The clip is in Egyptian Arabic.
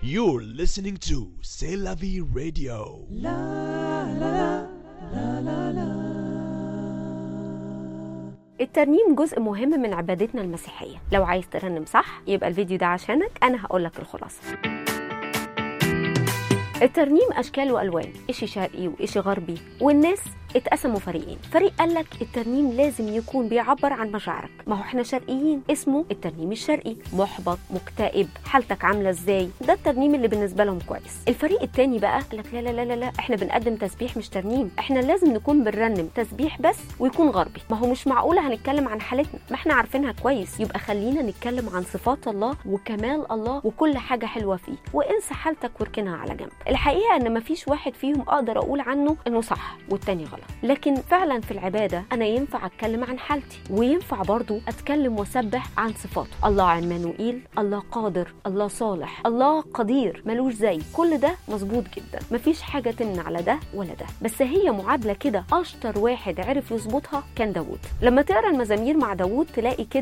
You're listening to C'est la vie radio. الترنيم جزء مهم من عبادتنا المسيحية لو عايز ترنم صح يبقى الفيديو ده عشانك أنا هقولك الخلاصة الترنيم أشكال وألوان إشي شرقي وإشي غربي والناس اتقسموا فريقين فريق قال لك الترنيم لازم يكون بيعبر عن مشاعرك ما هو احنا شرقيين اسمه الترنيم الشرقي محبط مكتئب حالتك عامله ازاي ده الترنيم اللي بالنسبه لهم كويس الفريق التاني بقى قال لك لا لا لا لا لا احنا بنقدم تسبيح مش ترنيم احنا لازم نكون بنرنم تسبيح بس ويكون غربي ما هو مش معقوله هنتكلم عن حالتنا ما احنا عارفينها كويس يبقى خلينا نتكلم عن صفات الله وكمال الله وكل حاجه حلوه فيه وانسى حالتك واركنها على جنب الحقيقه ان مفيش واحد فيهم اقدر اقول عنه انه صح والتاني غلط لكن فعلا في العبادة أنا ينفع أتكلم عن حالتي وينفع برضو أتكلم وأسبح عن صفاته الله عمانوئيل الله قادر الله صالح الله قدير ملوش زي كل ده مظبوط جدا مفيش حاجة تمنع على ده ولا ده بس هي معادلة كده أشطر واحد عرف يظبطها كان داوود لما تقرا المزامير مع داوود تلاقي كده